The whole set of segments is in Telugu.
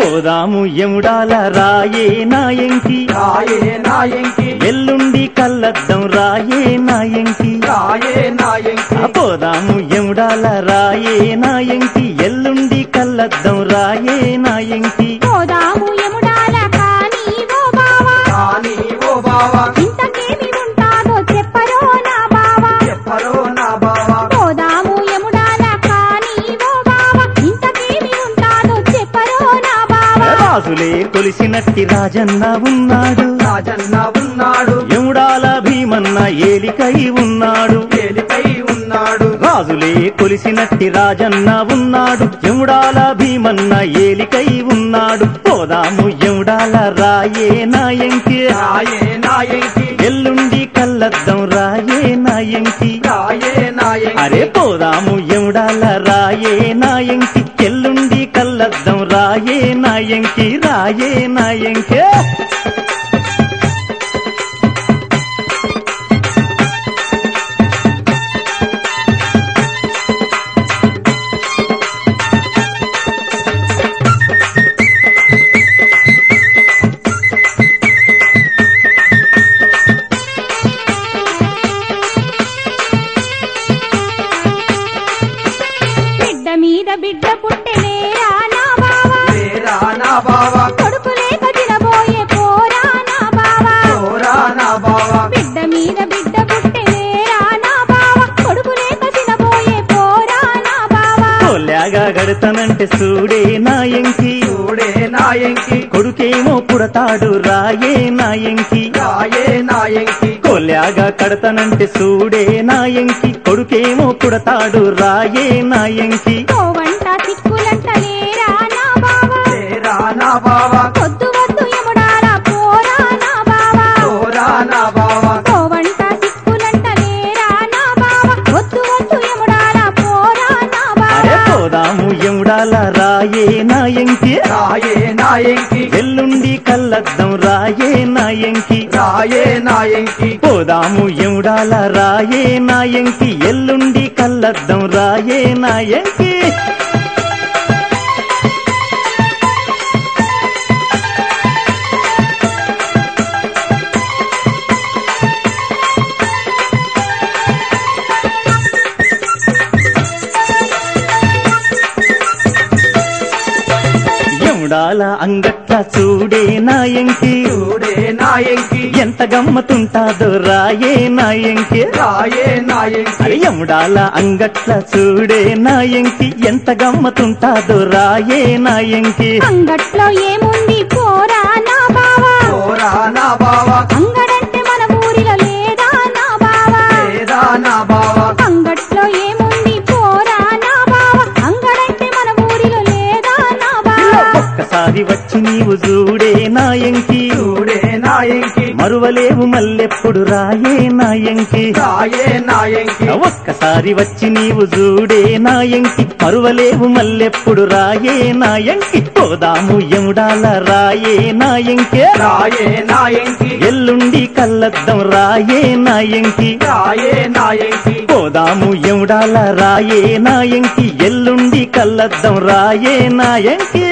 పోదాము ఎముడాల రాయే నాయంకి రాయే నాయంకి ఎల్లుండి కల్లద్దం రాయే నాయంకి రాయే నాయంకి పోదాము ఎముడాల రాయే నాయంకి ఎల్లుండి కల్లద్దం రాయే నాయంకి పోదాము యముడాల కానీ ఓ బావా కానీ ఓ బావా ఇంతకేమి ఉంటాదో చెప్పరో నా బావా చెప్పరో నా బావా పోదాము యముడాల కానీ ఓ బావా ఇంతకేమి ఉంటాదో చెప్పరో నా బావా రాజులే కొలిసినట్టి రాజన్న ఉన్నాడు రాజన్న ఉన్నాడు ఎముడాల భీమన్న ఏలికై ఉన్నాడు తేలికై ఉన్నాడు రాజులే కొలిసినట్టి రాజన్న ఉన్నాడు ఎముడాల భీమన్న ఏలికై ఉన్నాడు పోదాము ఎముడాల రాయే నాయంకి రాయే నాయంకి ఎల్లుండి కల్లద్దం రాయే నాయంకి రాయే నాయంకి అరే పోదాము ఎముడాల రాయే నాయంకి ఎల్లుండి కల్లద్దం రాయే నాయంకి రాయే నాయంకే బిడ్డ మీద బిడ్డ పుట్టెనేరా నా బావా తేరా నా బావా కొడుకు లేక తినబోయే పోరా నా బావా తోరా నా బావా బిడ్డ మీద బిడ్డ పుట్టెనేరా నా బావా కొడుకు లేక తినబోయే పోరా నా బావా కొల్లాగా గడతానంటే సూడే నాయంకి చూడే నాయంకి కొడుకేమో పుడతాడు రాయే నాయంకి రాయే నాయంకి కొల్లాగా కడతానంటే సూడే నాయంకి కొడుకేమో పుడతాడు రాయే నాయంకి కోవంట సిక్కులంట లేరా నా బావా తేరా నా బావా వద్దు వద్దు ఎముడారా పోరా నా బావా తోరా నా బావా కోవంట సిక్కులంట లేరా నా బావా వద్దు వద్దు ఎముడారా పోరా నా అరే బావా పోదాము ఎముడాల రాయే నాయంకి రాయే నాయంకి ఎల్లుండి కల్లద్దం రాయే నాయంకి రాయే నాయంకి పోదాము ఎముడాల రాయే నాయంకి ఎల్లుండి కల్లద్దం రాయే నాయంకి ఎముడాల అంగట్ల చూడే నాయంకి చూడే నాయంకి ఎంత గమ్మతుంటాదో రాయే నాయంకి రాయే నాయంకి అరే ఎముడాల అంగట్ల చూడే నాయంకి ఎంత గమ్మతుంటాదో రాయే నాయంకి అంగట్లో ఏముంది పోరా నా బావా తోరా నా బావా అంగడంటే మన ఊరిలో లేదా నా బావా తేరా నా బావా అంగట్లో ఏముంది పోరా నా బావా అంగడంటే మన ఊరిలో లేదా నా బావా ఒక్కసారి వచ్చి నీవు చూడే నాయంకి చూడే నాయంకి మరువలేవు మల్లెప్పుడు రాయే నాయంకి రాయే నాయంకి ఒక్కసారి వచ్చి నీవు చూడే నాయంకి మరువలేవు మల్లెప్పుడు రాయే నాయంకి పోదాము ఎముడాల రాయే నాయంకి రాయే నాయంకి ఎల్లుండి కల్లద్దం రాయే నాయంకి రాయే నాయంకి పోదాము ఎముడాల రాయే నాయంకి ఎల్లుండి కల్లద్దం రాయే నాయంకి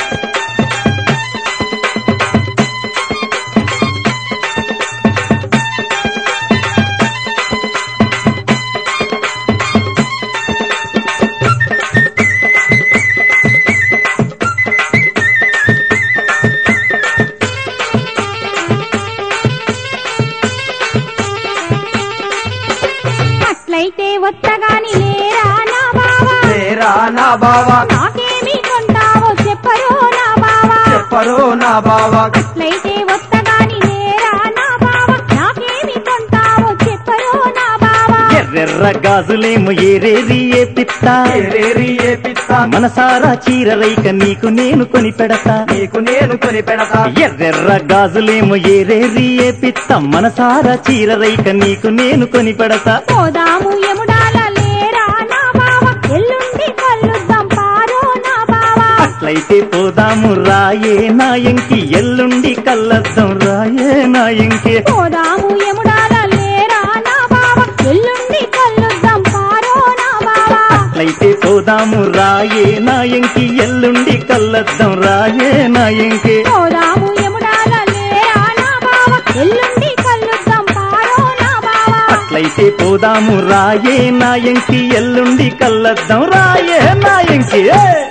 అట్లయితే వత్తగాని లేరా నా బావా తేరా నా బావా నాకేమి కొంటావో చెప్పరో నా బావా చెప్పరో నా బావా అట్లయితే వత్తగాని లేరా నా బావా నాకేమి కొంటావో చెప్పరో నా బావా ఎర్రెర్ర గాజులేమో ఏరేరి ఏ పిత్త ఏరేరి ఏ పిత్త మనసారా చీర రైక నీకు నేను కొని పెడతా నీకు నేను కొని పెడతా ఎర్రెర్ర గాజులేమో ఏరేరి ఏ పిత్త మనసారా చీర రైక నీకు నేను కొని పెడతా పోదాము యముడాల లేరా నా బావా ఎల్లుండి కలుద్దాం పారో నా బావా అట్లయితే పోదాము రాయే నాయంకి ఎల్లుండి కల్లద్దం రాయే నాయంకి పోదాము యముడాల లేరా నా బావా ఎల్లుండి కలుద్దాం పారో నా బావా అట్లయితే పోదాము పోదాము రాయే నాయంకి ఎల్లుండి కల్లద్దాం రాయే నాయంకి పోదాము యముడాల లేరా నా బావ ఎల్లుండి కలుద్దాం పారో నా బావ అట్లయితే పోదాము రాయే నాయంకి ఎల్లుండి కల్లద్దాం రాయే నాయంకి ఏ!